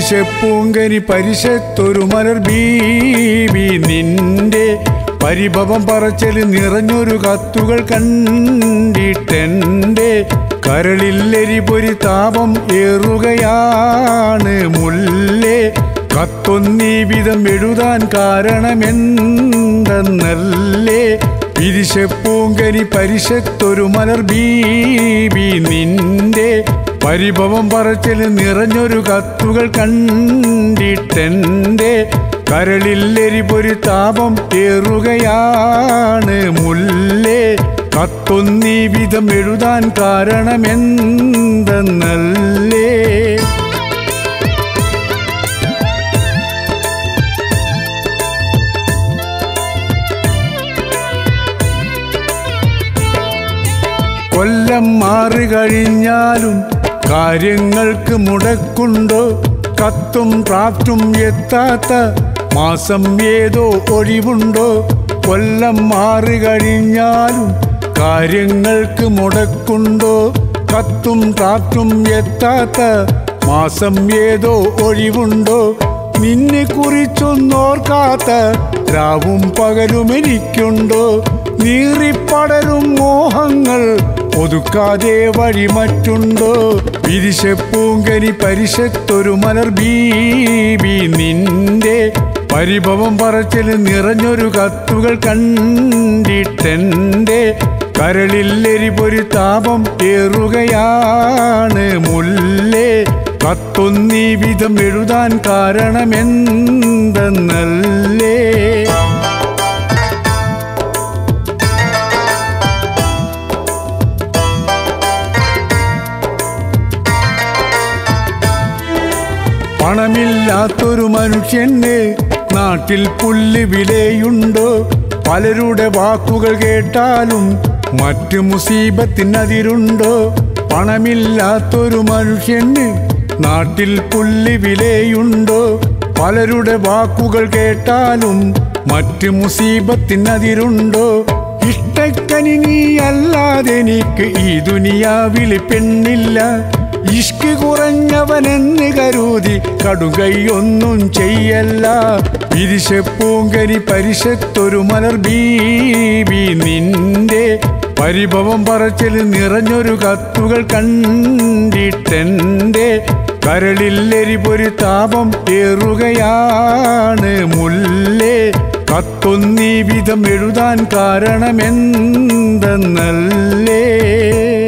പിരിശപ്പൂങ്കനി പരിശത്തൊരു മലർ ബീവി നിന്റെ പരിഭവം പറച്ചല് നിറഞ്ഞൊരു കത്തുകൾ കണ്ടിട്ടെന്റെ കരളില്ലെരി പൊരി താപം ഏറുകയാണ് മുല്ലേ കത്തൊന്നീ വിധം എഴുതാൻ കാരണമെന്തെന്നല്ലേ പിരിശപ്പൂങ്കനി പരിശത്തൊരു മലർ ബീവി നിന്റെ പരിഭവം പറച്ചല് നിറഞ്ഞൊരു കത്തുകൾ കണ്ടിട്ടെന്റെ കരളില്ലെരി പൊരി താപം ഏറുകയാണ് മുല്ലേ കത്തൊന്നീ വിധം എഴുതാൻ കാരണമെന്തെന്നല്ലേ കൊല്ലം മാറി കഴിഞ്ഞാലും കാര്യങ്ങൾക്ക് മുടക്കുണ്ടോ കത്തും ഡ്രാഫ്റ്റും എത്താത്ത മാസം ഏതോ ഒഴിവുണ്ടോ കൊല്ലം മാറി കഴിഞ്ഞാലും കാര്യങ്ങൾക്ക് മുടക്കുണ്ടോ കത്തും ഡ്രാഫ്റ്റും എത്താത്ത മാസം ഏതോ ഒഴിവുണ്ടോ നിന്നെ കുറിച്ചൊന്നോർക്കാത്ത രാവും പകലും എനിക്കുണ്ടോ നീറിപ്പടരും മോഹങ്ങൾ ഒതുക്കാതെ വഴി മറ്റുണ്ടോ പിരിശപ്പൂങ്കനി പരിശത്തൊരു മലർ ബീവി നിന്റെ പരിഭവം പറച്ചല് നിറഞ്ഞൊരു കത്തുകൾ കണ്ടിട്ടെന്റെ കരളില്ലെരി പൊരി താപം ഏറുകയാണ് മുല്ലേ കത്തൊന്നീ വിധം എഴുതാൻ കാരണമെന്തെന്നല്ലേ പണമില്ലാത്തൊരു മനുഷ്യന് നാട്ടിൽ പുല്ല് വിലയുണ്ടോ പലരുടെ വാക്കുകൾ കേട്ടാലും മറ്റു മുസീബത്തിനതിരുണ്ടോ പണമില്ലാത്തൊരു മനുഷ്യന് നാട്ടിൽ പുല്ല് വിലയുണ്ടോ പലരുടെ വാക്കുകൾ കേട്ടാലും മറ്റു മുസീബത്തിനതിരുണ്ടോ ഇഷ്ടക്കനി നീ അല്ലാതെ എനിക്ക് ഈ ദുനിയാവിൽ പെണ്ണില്ല ഇഷ്ക് കുറഞ്ഞവനെന്ന് കരുതി കടുകൈയൊന്നും ചെയ്യല്ല പിരിശപ്പൂങ്കനി പരിശത്തൊരു മലർ ബീവി നിന്റെ പരിഭവം പറച്ചല് നിറഞ്ഞൊരു കത്തുകൾ കണ്ടിട്ടെന്റെ കരളില്ലെരി പൊരി താപം ഏറുകയാണ് മുല്ലേ കത്തൊന്നീ വിധം എഴുതാൻ കാരണമെന്തെന്നല്ലേ